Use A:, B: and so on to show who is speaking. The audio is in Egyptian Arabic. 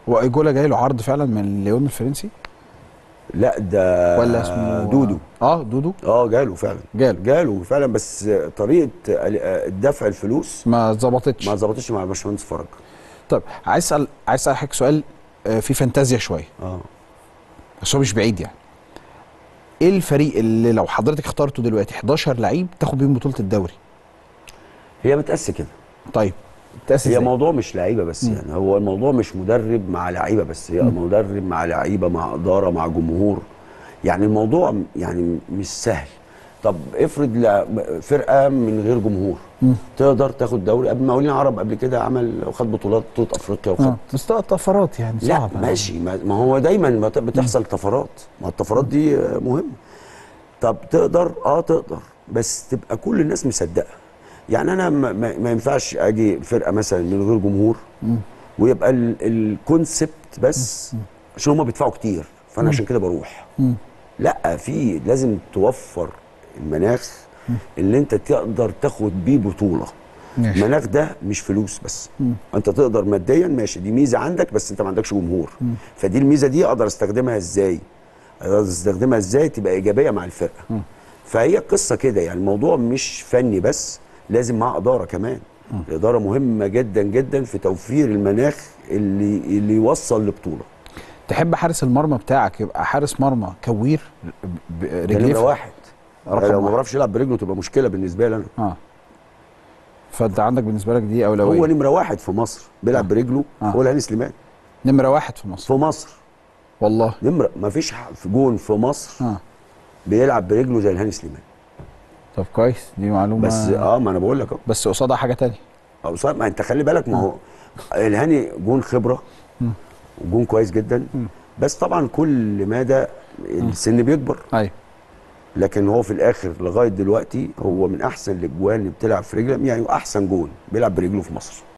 A: هو ايجولا جاي له عرض فعلا من ليون الفرنسي
B: لا ده
A: ولا اسمه
B: دودو
A: اه دودو
B: اه جاله فعلا
A: جاله.
B: جاله فعلا بس طريقه دفع الفلوس
A: ما ظبطتش
B: ما ظبطتش مع الباشمهندس فرج
A: طب عايز اسال عايز اسال حضرتك سؤال آه، في فانتازيا شويه
B: اه
A: بس هو مش بعيد يعني ايه الفريق اللي لو حضرتك اخترته دلوقتي 11 لعيب تاخد بيهم بطوله الدوري
B: هي متقاس كده
A: طيب تاسس
B: هي
A: إزاي؟
B: موضوع مش لعيبه بس يعني هو الموضوع مش مدرب مع لعيبه بس هي مدرب مع لعيبه مع اداره مع جمهور يعني الموضوع يعني مش سهل طب افرض لا- فرقه من غير جمهور تقدر تاخد دوري قبل مقاولين عرب قبل كده عمل وخد بطولات بطوله افريقيا وخد
A: اه بس ده طفرات يعني
B: لا
A: صعب
B: ماشي ما ما هو دايما ما ت- بتحصل طفرات ما الطفرات دي آه، مهمه طب تقدر اه تقدر بس تبقى كل الناس مصدقه يعني انا ما, ما ما ينفعش اجي فرقه مثلا من غير جمهور ويبقى ال- الكونسبت بس عشان هم بيدفعوا كتير فانا عشان كده بروح لا في لازم توفر المناخ اللي انت تقدر تاخد بيه بطوله
A: ماشي.
B: المناخ ده مش فلوس بس انت تقدر ماديا ماشي دي ميزه عندك بس انت ما عندكش جمهور فدي الميزه دي اقدر استخدمها ازاي اقدر استخدمها ازاي تبقى ايجابيه مع الفرقه فهي قصه كده يعني الموضوع مش فني بس لازم مع اداره كمان الاداره مهمه جدا جدا في توفير المناخ اللي اللي يوصل لبطوله
A: تحب حارس المرمى بتاعك يبقى حارس مرمى كوير ب-
B: ده
A: رجليه
B: نمره
A: في-
B: واحد
A: رقم
B: لو ما
A: واحد.
B: بعرفش يلعب برجله تبقى مشكله بالنسبه لي انا
A: اه فانت عندك بالنسبه لك دي اولويه
B: هو نمره واحد في مصر بيلعب برجله
A: آه.
B: هو الهاني سليمان
A: نمره واحد في مصر
B: في مصر
A: والله
B: نمره ما فيش في جون في مصر
A: اه
B: بيلعب برجله زي الهاني سليمان
A: طب كويس دي معلومه
B: بس اه ما انا بقول لك اهو
A: بس قصادها حاجه تانية
B: أو صعب ما انت خلي بالك ما هو الهاني جون خبره وجون كويس جدا بس طبعا كل مدى السن بيكبر
A: ايوه
B: لكن هو في الاخر لغايه دلوقتي هو من احسن الاجوان اللي بتلعب في رجله يعني احسن جون بيلعب برجله في مصر